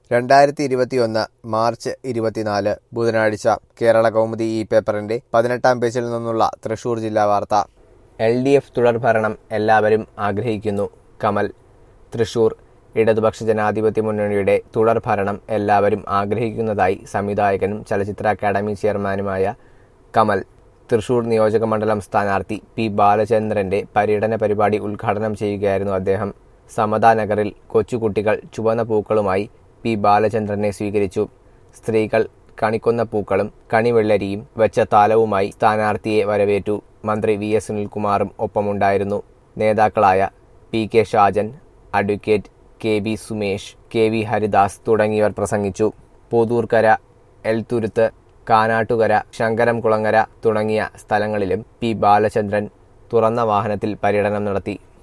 രണ്ടായിരത്തി ഇരുപത്തിയൊന്ന് മാർച്ച് ഇരുപത്തിനാല് ബുധനാഴ്ച കേരള കൗമുദി ഈ പേപ്പറിന്റെ പതിനെട്ടാം പേജിൽ നിന്നുള്ള തൃശൂർ ജില്ലാ വാർത്ത എൽ ഡി എഫ് തുടർഭരണം എല്ലാവരും ആഗ്രഹിക്കുന്നു കമൽ തൃശൂർ ഇടതുപക്ഷ ജനാധിപത്യ മുന്നണിയുടെ തുടർഭരണം എല്ലാവരും ആഗ്രഹിക്കുന്നതായി സംവിധായകനും ചലച്ചിത്ര അക്കാദമി ചെയർമാനുമായ കമൽ തൃശൂർ നിയോജക മണ്ഡലം സ്ഥാനാർത്ഥി പി ബാലചന്ദ്രന്റെ പര്യടന പരിപാടി ഉദ്ഘാടനം ചെയ്യുകയായിരുന്നു അദ്ദേഹം സമതാ നഗറിൽ കൊച്ചുകുട്ടികൾ ചുവന്ന പൂക്കളുമായി പി ബാലചന്ദ്രനെ സ്വീകരിച്ചു സ്ത്രീകൾ കണിക്കൊന്ന പൂക്കളും കണിവെള്ളരിയും വെച്ച താലവുമായി സ്ഥാനാർത്ഥിയെ വരവേറ്റു മന്ത്രി വി എസ് സുനിൽകുമാറും ഒപ്പമുണ്ടായിരുന്നു നേതാക്കളായ P K Shajan advocate K B Sumesh K V Haridas തുടങ്ങിയവർ പ്രസംഗിച്ചു പോതൂർക്കര എൽത്തുരുത്ത് കാനാട്ടുകര ശങ്കരംകുളങ്ങര തുടങ്ങിയ സ്ഥലങ്ങളിലും പി ബാലചന്ദ്രൻ തുറന്ന വാഹനത്തിൽ പര്യടനം നടത്തി